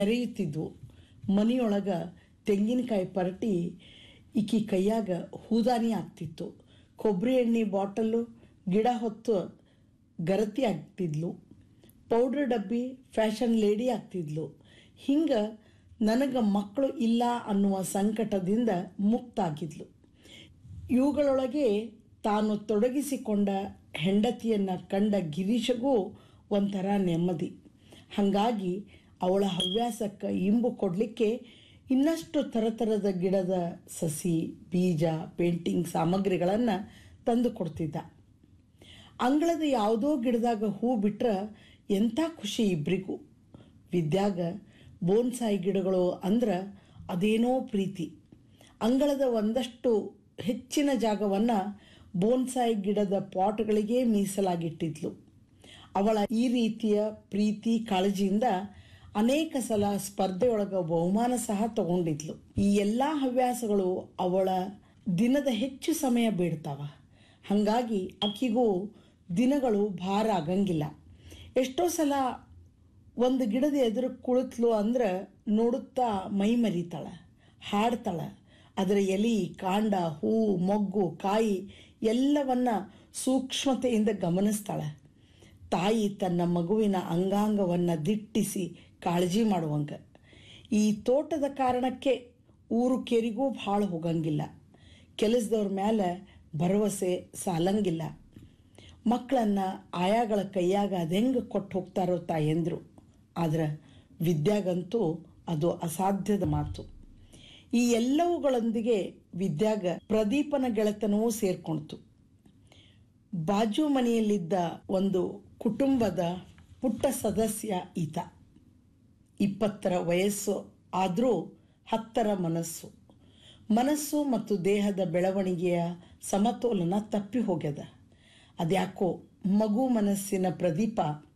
ಮೆರೆಯುತ್ತಿದ್ವು ಮನೆಯೊಳಗ ತೆಂಗಿನಕಾಯಿ ಪರಟಿ ಈಕಿ ಕೈಯಾಗ ಹೂದಾನಿ ಆಗ್ತಿತ್ತು ಕೊಬ್ಬರಿ ಎಣ್ಣೆ ಬಾಟಲ್ಲು ಗಿಡ ಹೊತ್ತು ಗರತಿ ಆಗ್ತಿದ್ಲು ಪೌಡ್ರ್ ಡಬ್ಬಿ ಫ್ಯಾಷನ್ ಲೇಡಿ ಆಗ್ತಿದ್ಲು ಹಿಂಗೆ ನನಗೆ ಮಕ್ಕಳು ಇಲ್ಲ ಅನ್ನುವ ಸಂಕಟದಿಂದ ಮುಕ್ತಾಗಿದ್ಲು ಇವುಗಳೊಳಗೆ ತಾನು ತೊಡಗಿಸಿಕೊಂಡ ಹೆಂಡತಿಯನ್ನು ಕಂಡ ಗಿರೀಶಗೂ ಒಂಥರ ನೆಮ್ಮದಿ ಹಾಗಾಗಿ ಅವಳ ಹವ್ಯಾಸಕ್ಕೆ ಇಂಬು ಕೊಡಲಿಕ್ಕೆ ಇನ್ನಷ್ಟು ಥರಥರದ ಗಿಡದ ಸಸಿ ಬೀಜ ಪೇಂಟಿಂಗ್ ಸಾಮಗ್ರಿಗಳನ್ನು ತಂದು ಕೊಡ್ತಿದ್ದ ಅಂಗಳದ ಯಾವುದೋ ಗಿಡದಾಗ ಹೂ ಬಿಟ್ರೆ ಎಂಥ ಖುಷಿ ಇಬ್ಬರಿಗೂ ವಿದ್ಯಾಗ ಬೋನ್ಸಾಯಿ ಗಿಡಗಳು ಅಂದ್ರೆ ಅದೇನೋ ಪ್ರೀತಿ ಅಂಗಳದ ಒಂದಷ್ಟು ಹೆಚ್ಚಿನ ಜಾಗವನ್ನು ಬೋನ್ಸಾಯಿ ಗಿಡದ ಪಾಟ್ಗಳಿಗೆ ಮೀಸಲಾಗಿಟ್ಟಿದ್ಲು ಅವಳ ಈ ರೀತಿಯ ಪ್ರೀತಿ ಕಾಳಜಿಯಿಂದ ಅನೇಕ ಸಲ ಸ್ಪರ್ಧೆಯೊಳಗ ಬಹುಮಾನ ಸಹ ತಗೊಂಡಿದ್ಲು ಈ ಎಲ್ಲ ಹವ್ಯಾಸಗಳು ಅವಳ ದಿನದ ಹೆಚ್ಚು ಸಮಯ ಬೇಡ್ತಾವ ಹಾಗಾಗಿ ಆಕಿಗೂ ದಿನಗಳು ಭಾರ ಆಗಂಗಿಲ್ಲ ಎಷ್ಟೋ ಸಲ ಒಂದು ಗಿಡದ ಎದುರು ಕುಳಿತ್ಲು ಅಂದ್ರೆ ನೋಡುತ್ತಾ ಮೈ ಮರಿತಾಳ ಹಾಡ್ತಾಳ ಅದರ ಎಲಿ ಕಾಂಡ ಹೂ ಮೊಗ್ಗು ಕಾಯಿ ಎಲ್ಲವನ್ನ ಸೂಕ್ಷ್ಮತೆಯಿಂದ ಗಮನಿಸ್ತಾಳೆ ತಾಯಿ ತನ್ನ ಮಗುವಿನ ಅಂಗಾಂಗವನ್ನು ದಿಟ್ಟಿಸಿ ಕಾಳಜಿ ಮಾಡುವಂಗ ಈ ತೋಟದ ಕಾರಣಕ್ಕೆ ಊರು ಕೆರಿಗೂ ಭಾಳ ಹೋಗಂಗಿಲ್ಲ ಕೆಲಸದವ್ರ ಮೇಲೆ ಭರವಸೆ ಸಾಲಂಗಿಲ್ಲ ಮಕ್ಕಳನ್ನ ಆಯಾಗಳ ಕೈಯಾಗ ಅದೆಂಗೆ ಕೊಟ್ಟು ಹೋಗ್ತಾರೋ ತಾಯಂದ್ರು ಆದ್ರೆ ವಿದ್ಯಾಗಂತೂ ಅದು ಅಸಾಧ್ಯದ ಮಾತು ಈ ಎಲ್ಲವುಗಳೊಂದಿಗೆ ವಿದ್ಯಾಗ ಪ್ರದೀಪನ ಗೆಳೆತನವೂ ಸೇರ್ಕೊಳ್ತು ಬಾಜು ಮನೆಯಲ್ಲಿದ್ದ ಒಂದು ಕುಟುಂಬದ ಪುಟ್ಟ ಸದಸ್ಯ ಈತ ಇಪ್ಪತ್ತರ ವಯಸ್ಸು ಆದರೂ ಹತ್ತರ ಮನಸ್ಸು ಮನಸ್ಸು ಮತ್ತು ದೇಹದ ಬೆಳವಣಿಗೆಯ ಸಮತೋಲನ ತಪ್ಪಿ ಹೋಗ್ಯದ ಅದ್ಯಾಕೋ ಮಗು ಮನಸ್ಸಿನ ಪ್ರದೀಪ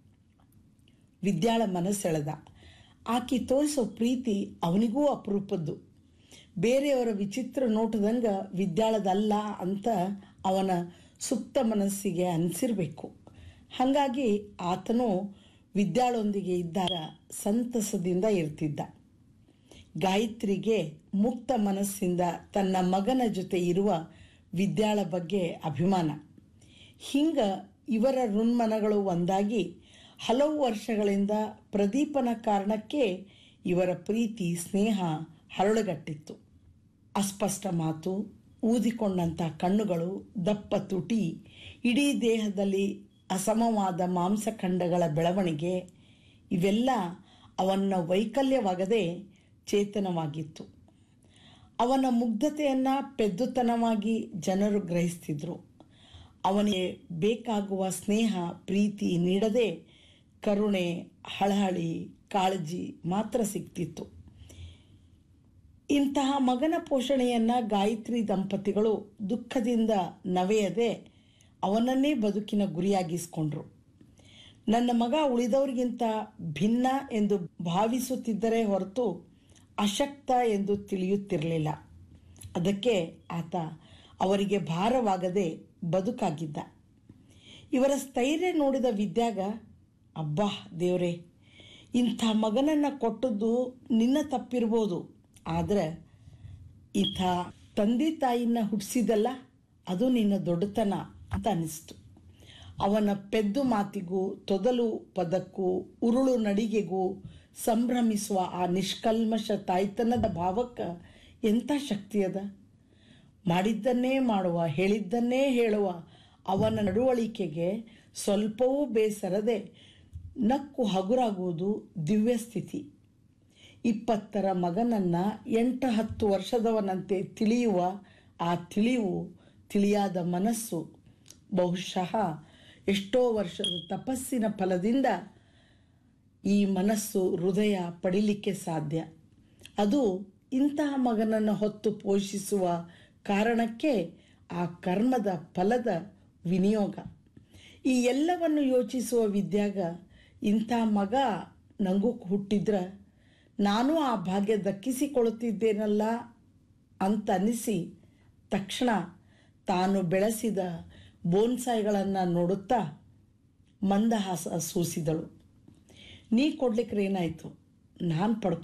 ವಿದ್ಯಾಳ ಮನಸ್ಸೆಳೆದ ಆಕಿ ತೋರಿಸೋ ಪ್ರೀತಿ ಅವನಿಗೂ ಅಪರೂಪದ್ದು ಬೇರೆಯವರ ವಿಚಿತ್ರ ನೋಟದಂಗ ವಿದ್ಯಾಳದಲ್ಲ ಅಂತ ಅವನ ಸುಪ್ತ ಮನಸ್ಸಿಗೆ ಅನಿಸಿರ್ಬೇಕು ಹಾಗಾಗಿ ಆತನು ವಿದ್ಯಾಳೊಂದಿಗೆ ಇದ್ದಾಗ ಸಂತಸದಿಂದ ಇರ್ತಿದ್ದ ಗಾಯತ್ರಿಗೆ ಮುಕ್ತ ಮನಸ್ಸಿಂದ ತನ್ನ ಮಗನ ಜೊತೆ ಇರುವ ವಿದ್ಯಾಳ ಬಗ್ಗೆ ಅಭಿಮಾನ ಹಿಂಗ ಇವರ ಋನ್ಮನಗಳು ಒಂದಾಗಿ ಹಲವು ವರ್ಷಗಳಿಂದ ಪ್ರದೀಪನ ಕಾರಣಕ್ಕೆ ಇವರ ಪ್ರೀತಿ ಸ್ನೇಹ ಹರಳುಗಟ್ಟಿತ್ತು ಅಸ್ಪಷ್ಟ ಮಾತು ಊದಿಕೊಂಡಂಥ ಕಣ್ಣುಗಳು ದಪ್ಪ ತುಟಿ ಇಡೀ ದೇಹದಲ್ಲಿ ಅಸಮವಾದ ಮಾಂಸಖಂಡಗಳ ಬೆಳವಣಿಗೆ ಇವೆಲ್ಲ ಅವನ ವೈಕಲ್ಯವಾಗದೆ ಚೇತನವಾಗಿತ್ತು ಅವನ ಮುಗ್ಧತೆಯನ್ನ ಪೆದ್ದುತನವಾಗಿ ಜನರು ಗ್ರಹಿಸ್ತಿದ್ರು ಅವನಿಗೆ ಬೇಕಾಗುವ ಸ್ನೇಹ ಪ್ರೀತಿ ನೀಡದೆ ಕರುಣೆ ಹಳಹಳಿ ಕಾಳಜಿ ಮಾತ್ರ ಸಿಗ್ತಿತ್ತು ಇಂತಹ ಮಗನ ಪೋಷಣೆಯನ್ನ ಗಾಯತ್ರಿ ದಂಪತಿಗಳು ದುಃಖದಿಂದ ನವೆಯದೆ ಅವನನ್ನೇ ಬದುಕಿನ ಗುರಿಯಾಗಿಸ್ಕೊಂಡ್ರು ನನ್ನ ಮಗ ಉಳಿದವರಿಗಿಂತ ಭಿನ್ನ ಎಂದು ಭಾವಿಸುತ್ತಿದ್ದರೆ ಹೊರತು ಅಶಕ್ತ ಎಂದು ತಿಳಿಯುತ್ತಿರಲಿಲ್ಲ ಅದಕ್ಕೆ ಆತ ಅವರಿಗೆ ಭಾರವಾಗದೆ ಬದುಕಾಗಿದ್ದ ಇವರ ಸ್ಥೈರ್ಯ ನೋಡಿದ ವಿದ್ಯಾಗ ಅಬ್ಬಾ ದೇವ್ರೆ ಇಂಥ ಮಗನನ್ನ ಕೊಟ್ಟದ್ದು ನಿನ್ನ ತಪ್ಪಿರ್ಬೋದು ಆದ್ರೆ ಇಂಥ ತಂದೆ ತಾಯಿನ ಹುಟ್ಟಿಸಿದಲ್ಲ ಅದು ನಿನ್ನ ದೊಡ್ಡತನ ಅಂತ ಅನಿಸ್ತು ಅವನ ಪೆದ್ದು ಮಾತಿಗೂ ತೊದಲು ಪದಕ್ಕೂ ಉರುಳು ನಡಿಗೆಗೂ ಸಂಭ್ರಮಿಸುವ ಆ ನಿಷ್ಕಲ್ಮಶ ತಾಯ್ತನದ ಭಾವಕ್ಕೆ ಎಂಥ ಶಕ್ತಿ ಅದ ಮಾಡಿದ್ದನ್ನೇ ಮಾಡುವ ಹೇಳಿದ್ದನ್ನೇ ಹೇಳುವ ಅವನ ನಡವಳಿಕೆಗೆ ಸ್ವಲ್ಪವೂ ಬೇಸರದೆ ನಕ್ಕು ಹಗುರಾಗುವುದು ದಿವ್ಯ ಸ್ಥಿತಿ ಇಪ್ಪತ್ತರ ಮಗನನ್ನ ಎಂಟು ಹತ್ತು ವರ್ಷದವನಂತೆ ತಿಳಿಯುವ ಆ ತಿಳಿವು ತಿಳಿಯಾದ ಮನಸ್ಸು ಬಹುಶಃ ಎಷ್ಟೋ ವರ್ಷದ ತಪಸ್ಸಿನ ಫಲದಿಂದ ಈ ಮನಸ್ಸು ಹೃದಯ ಪಡಿಲಿಕ್ಕೆ ಸಾಧ್ಯ ಅದು ಇಂತಹ ಮಗನನ್ನು ಹೊತ್ತು ಪೋಷಿಸುವ ಕಾರಣಕ್ಕೆ ಆ ಕರ್ಮದ ಫಲದ ವಿನಿಯೋಗ ಈ ಎಲ್ಲವನ್ನು ಯೋಚಿಸುವ ವಿದ್ಯಾಗ ಇಂಥ ಮಗ ನನಗೂ ಹುಟ್ಟಿದ್ರ ನಾನು ಆ ಭಾಗ್ಯ ದಕ್ಕಿಸಿಕೊಳ್ಳುತ್ತಿದ್ದೇನಲ್ಲ ಅಂತ ಅನ್ನಿಸಿ ತಕ್ಷಣ ತಾನು ಬೆಳೆಸಿದ ಬೋನ್ಸಾಯಿಗಳನ್ನು ನೋಡುತ್ತಾ ಮಂದಹಾಸ ಸೂಸಿದಳು ನೀ ಕೊಡ್ಲಿಕ್ಕೆ ಏನಾಯಿತು ನಾನು ಪಡ್ಕೊ